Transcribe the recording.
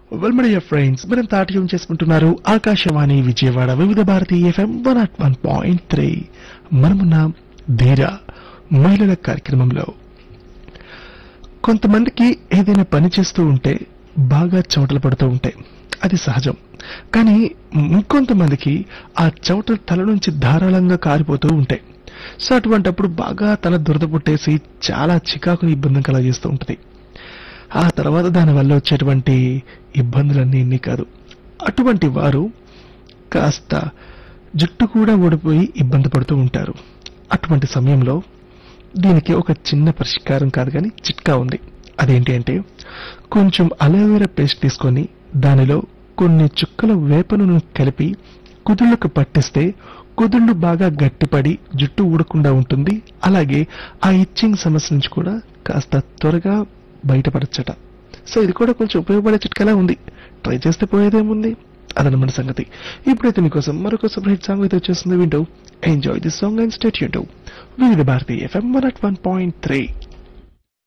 వెల్మడియ friends మనం తాట్యం చేసుకుంటున్నారు Akashvani Vijayawada Vividh Bharati FM one at one point three మనమున్న ధీర మహిళల కార్యక్రమంలో కొంతమందికి ఏదైనా పని చేస్తూ ఉంటే బాగా చెమటలు పడుతూ ఉంటాయి అది సహజం కానీ ఇంకొంతమందికి ఆ చెమటలు తల నుంచి ధారాళంగా కారిపోతూ ఉంటాయి సో అటువంటప్పుడు బాగా తల దురద పుట్టేసి చాలా చికాకుని ఇబ్బంది కలగజేస్తూ ఉంటుంది ఆ తర్వాత దానివల్ల వచ్చేటువంటి ఇబ్బందులన్నీ ఇన్ని కాదు అటువంటి వారు కాస్త జుట్టు కూడా ఊడిపోయి ఇబ్బంది పడుతూ ఉంటారు అటువంటి సమయంలో దీనికి ఒక చిన్న పరిష్కారం కాదు కానీ చిట్కా ఉంది అదేంటి అంటే కొంచెం అలోవెరా పేస్ట్ తీసుకొని దానిలో కొన్ని చుక్కల వేపను కలిపి కుదుళ్లకు పట్టిస్తే కుదుళ్ళు బాగా గట్టిపడి జుట్టు ఊడకుండా ఉంటుంది అలాగే ఆ ఇచ్చింగ్ సమస్య నుంచి కూడా కాస్త త్వరగా బయటపడచ్చట సో ఇది కూడా కొంచెం ఉపయోగపడే చిట్కలా ఉంది ట్రై చేస్తే పోయేదేముంది అదనమాట సంగతి ఇప్పుడైతే మీకోసం మరొక సపరేట్ సాంగ్ అయితే వచ్చేస్తుంది వింటూ enjoy this song and stay యూటూ Vividh Bharati FM one at one point three